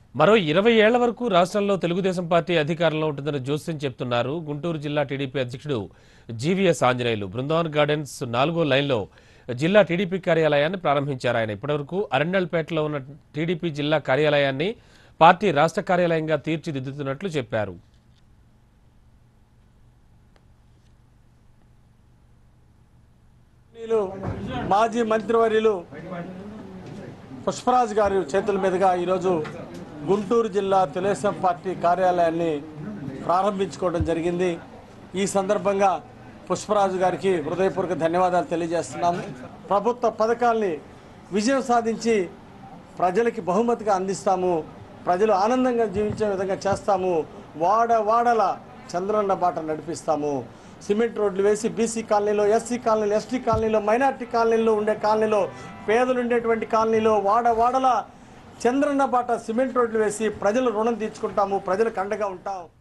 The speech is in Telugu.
మరో ఇరవై ఏళ్ల వరకు రాష్ట్రంలో తెలుగుదేశం పార్టీ అధికారంలో ఉంటుందని జోస్యం చెప్తున్నారు గుంటూరు జిల్లా టీడీపీ అధ్యక్షుడు జీవీఎస్ ఆంజనేయులు బృందావన్ గార్డెన్స్ నాలుగో లైన్లో జిల్లా టీడీపీ కార్యాలయాన్ని ప్రారంభించారు ఆయన ఇప్పటివరకు అరండల్పేటలో ఉన్న టీడీపీ జిల్లా కార్యాలయాన్ని పార్టీ రాష్ట్ర కార్యాలయంగా తీర్చిదిద్దుతున్నట్లు చెప్పారు వీళ్ళు మాజీ మంత్రివర్యులు పుష్పరాజు గారి చేతుల మీదుగా ఈరోజు గుంటూరు జిల్లా తెలుగుదేశం పార్టీ కార్యాలయాన్ని ప్రారంభించుకోవడం జరిగింది ఈ సందర్భంగా పుష్పరాజు గారికి హృదయపూర్వక ధన్యవాదాలు తెలియజేస్తున్నాము ప్రభుత్వ పథకాల్ని విజయం సాధించి ప్రజలకి బహుమతిగా అందిస్తాము ప్రజలు ఆనందంగా జీవించే విధంగా చేస్తాము వాడ వాడల చంద్రన్న బాట నడిపిస్తాము సిమెంట్ రోడ్లు వేసి బీసీ కాలనీలో ఎస్సీ కాలనీలో ఎస్టీ కాలనీలో మైనార్టీ కాలనీలో ఉండే కాలనీలో పేదలు ఉండేటువంటి కాలనీలో వాడ వాడల చంద్రన్న బాట సిమెంట్ రోడ్లు వేసి ప్రజలు రుణం తీర్చుకుంటాము ప్రజలకు అండగా ఉంటాం